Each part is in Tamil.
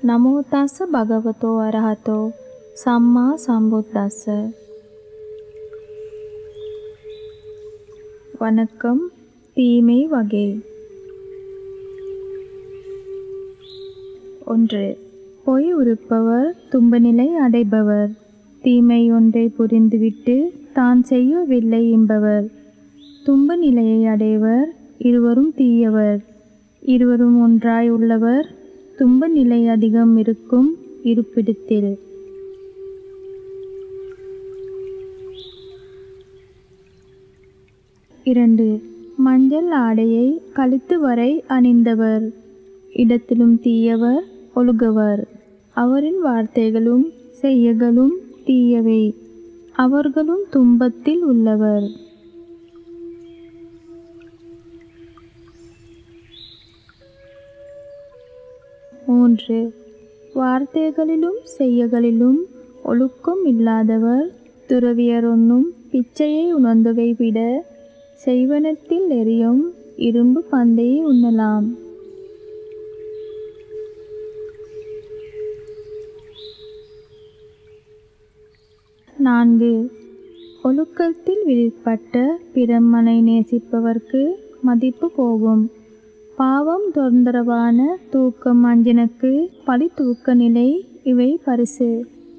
නමෝ තස්ස භගවතෝ අරහතෝ සම්මා සම්බුද්දස්ස வணக்கம் தீமை வகை ஒன்று பொய் உறுப்பவர் துன்பநிலை அடைபவர் தீமை ஒன்றை புரிந்துவிட்டு தான் செய்யவில்லை என்பவர் துன்ப நிலையை அடைவர் இருவரும் தீயவர் இருவரும் ஒன்றாய் உள்ளவர் துன்ப நிலை அதிகம் இருக்கும் இருப்பிடத்தில் இரண்டு மஞ்சள் ஆடையை கழுத்து வரை அணிந்தவர் இடத்திலும் தீயவர் ஒழுகவர் அவரின் வார்த்தைகளும் செய்யகளும் தீயவை அவர்களும் துன்பத்தில் உள்ளவர் மூன்று வார்த்தைகளிலும் செய்யகளிலும் ஒழுக்கம் இல்லாதவர் துறவியரொன்னும் பிச்சையை உணர்ந்தவை விட செய்வனத்தில் எரியும் இரும்பு பந்தையை உண்ணலாம் நான்கு ஒழுக்கத்தில் விழிப்பட்ட பிரம்மனை நேசிப்பவர்க்கு மதிப்பு போகும் பாவம் தொந்தரவான தூக்கம் அஞ்சனுக்கு பழி தூக்க நிலை இவை பரிசு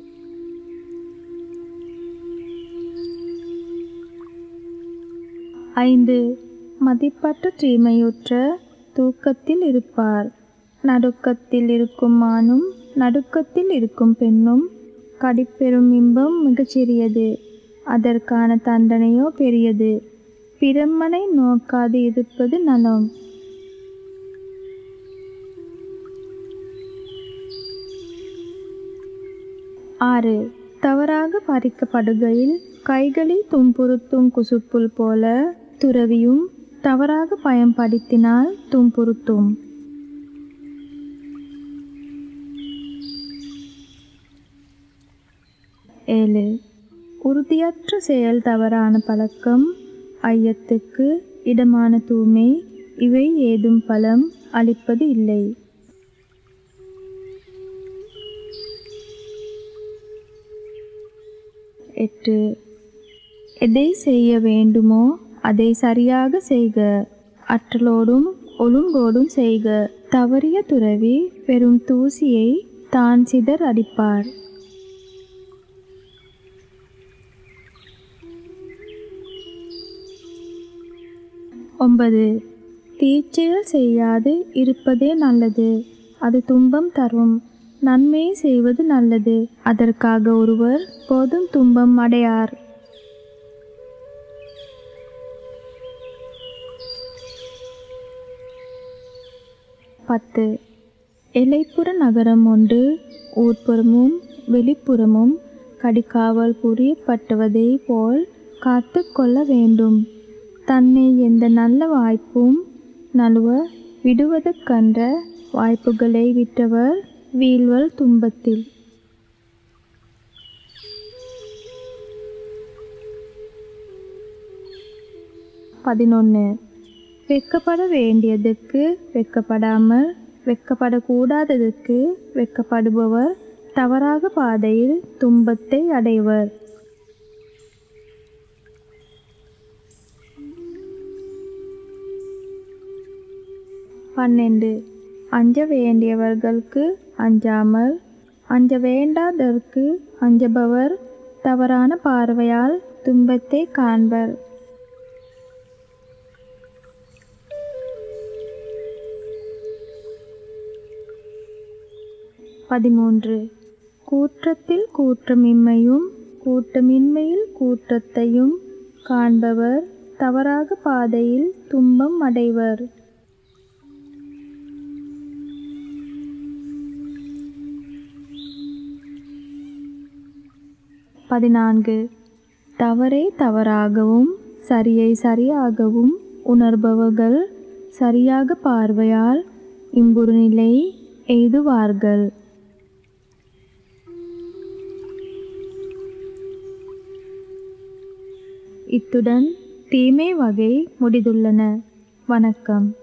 ஐந்து மதிப்பற்ற தீமையுற்ற தூக்கத்தில் இருப்பார் நடுக்கத்தில் இருக்கும் ஆணும் நடுக்கத்தில் இருக்கும் பெண்ணும் கடிப்பெறும் இன்பம் மிகச்சிறியது அதற்கான தண்டனையோ பெரியது பிரம்மனை நோக்காது இருப்பது நலம் ஆறு தவறாக பறிக்கப்படுகையில் கைகளை துன்புறுத்தும் குசுப்புல் போல துறவியும் தவறாக பயன்படுத்தினால் துன்புறுத்தும் ஏழு உறுதியற்ற செயல் தவறான பழக்கம் ஐயத்துக்கு இடமான தூய்மை இவை ஏதும் பலம் அளிப்பது இல்லை எட்டு எதை செய்ய வேண்டுமோ அதை சரியாக செய்க அற்றலோடும் ஒழுங்கோடும் செய்க தவறிய துறவி பெரும் தூசியை தான் சிதர் அடிப்பார் ஒன்பது தீச்செயல் செய்யாது இருப்பதே நல்லது அது துன்பம் தரும் நன்மையை செய்வது நல்லது அதற்காக ஒருவர் போதும் துன்பம் அடையார் பத்து எல்லைப்புற நகரம் ஒன்று ஊர்ப்புறமும் வெளிப்புறமும் கடிக்காவல் புரியப்பட்டுவதை போல் காத்து கொள்ள வேண்டும் தன்னை எந்த நல்ல வாய்ப்பும் நழுவ விடுவதற்கன்ற வாய்ப்புகளை விட்டவர் வீழ்வல் துன்பத்தில் பதினொன்று வெக்கப்பட வேண்டியதுக்கு வெக்கப்படாமல் வெக்கப்படக்கூடாததுக்கு வெக்கப்படுபவர் தவறாக பாதையில் துன்பத்தை அடைவர் பன்னெண்டு அஞ்ச வேண்டியவர்களுக்கு அஞ்சாமல் அஞ்ச வேண்டாதற்கு அஞ்சபவர் தவறான பார்வையால் துன்பத்தை காண்பர் பதிமூன்று கூற்றத்தில் கூற்றமின்மையும் கூட்டமின்மையில் கூற்றத்தையும் காண்பவர் தவறாக பாதையில் துன்பம் அடைவர் பதினான்கு தவறை தவறாகவும் சரியை சரியாகவும் உணர்பவர்கள் சரியாக பார்வையால் இம்புறு நிலை எய்துவார்கள் இத்துடன் தீமை வகை முடிந்துள்ளன வணக்கம்